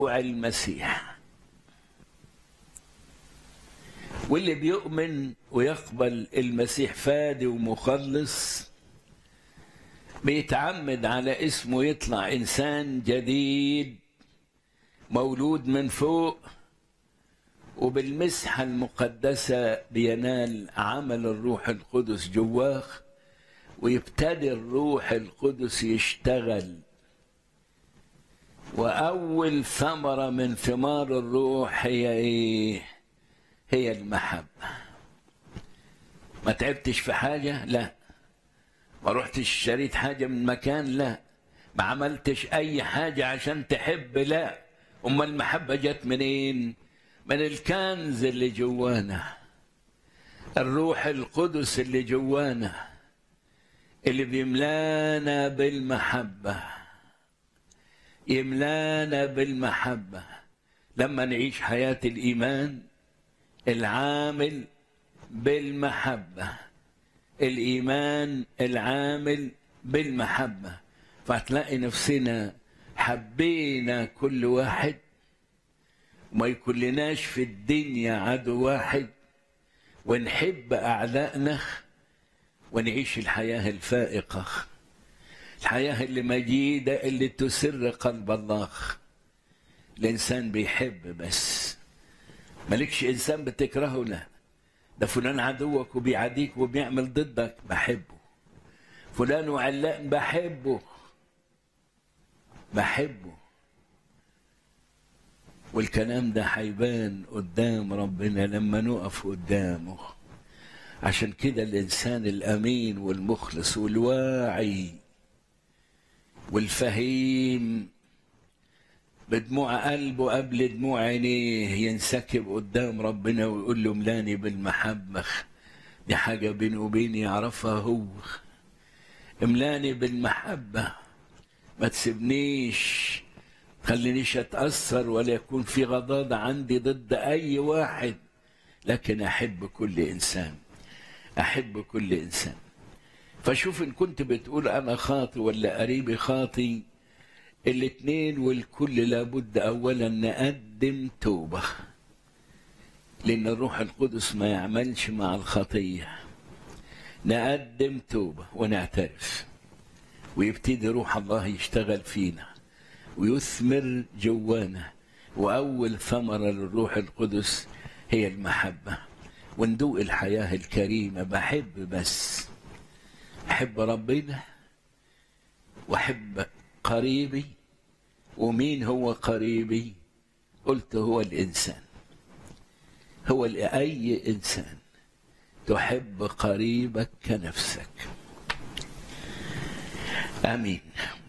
المسيح واللي بيؤمن ويقبل المسيح فادي ومخلص بيتعمد على اسمه يطلع انسان جديد مولود من فوق وبالمسحه المقدسه بينال عمل الروح القدس جواه ويبتدي الروح القدس يشتغل واول ثمره من ثمار الروح هي ايه هي المحبه ما تعبتش في حاجه لا ما رحتش اشتريت حاجه من مكان لا ما عملتش اي حاجه عشان تحب لا اما المحبه جت منين من الكنز اللي جوانا الروح القدس اللي جوانا اللي بيملانا بالمحبه يملانا بالمحبه لما نعيش حياه الايمان العامل بالمحبه الايمان العامل بالمحبه فهتلاقي نفسنا حبينا كل واحد وما يكون لناش في الدنيا عدو واحد ونحب اعدائنا ونعيش الحياه الفائقه الحياه اللي مجيده اللي تسر قلب الله الانسان بيحب بس مالكش انسان بتكرهه لا ده فلان عدوك وبيعاديك وبيعمل ضدك بحبه فلان وعلان بحبه بحبه والكلام ده هيبان قدام ربنا لما نقف قدامه عشان كده الانسان الامين والمخلص والواعي والفهيم بدموع قلبه قبل دموع عينيه ينسكب قدام ربنا ويقول له ملاني بالمحبة دي حاجة بيني وبيني يعرفها هو املاني بالمحبة ما تسيبنيش خلينيش اتأثر ولا يكون في غضاضة عندي ضد أي واحد لكن أحب كل إنسان أحب كل إنسان فشوف إن كنت بتقول أنا خاطي ولا قريبي خاطي الاثنين والكل لابد اولا نقدم توبه لان الروح القدس ما يعملش مع الخطيه نقدم توبه ونعترف ويبتدي روح الله يشتغل فينا ويثمر جوانا واول ثمره للروح القدس هي المحبه وندوق الحياه الكريمه بحب بس احب ربنا واحب قريبي ومين هو قريبي قلت هو الانسان هو اي انسان تحب قريبك كنفسك امين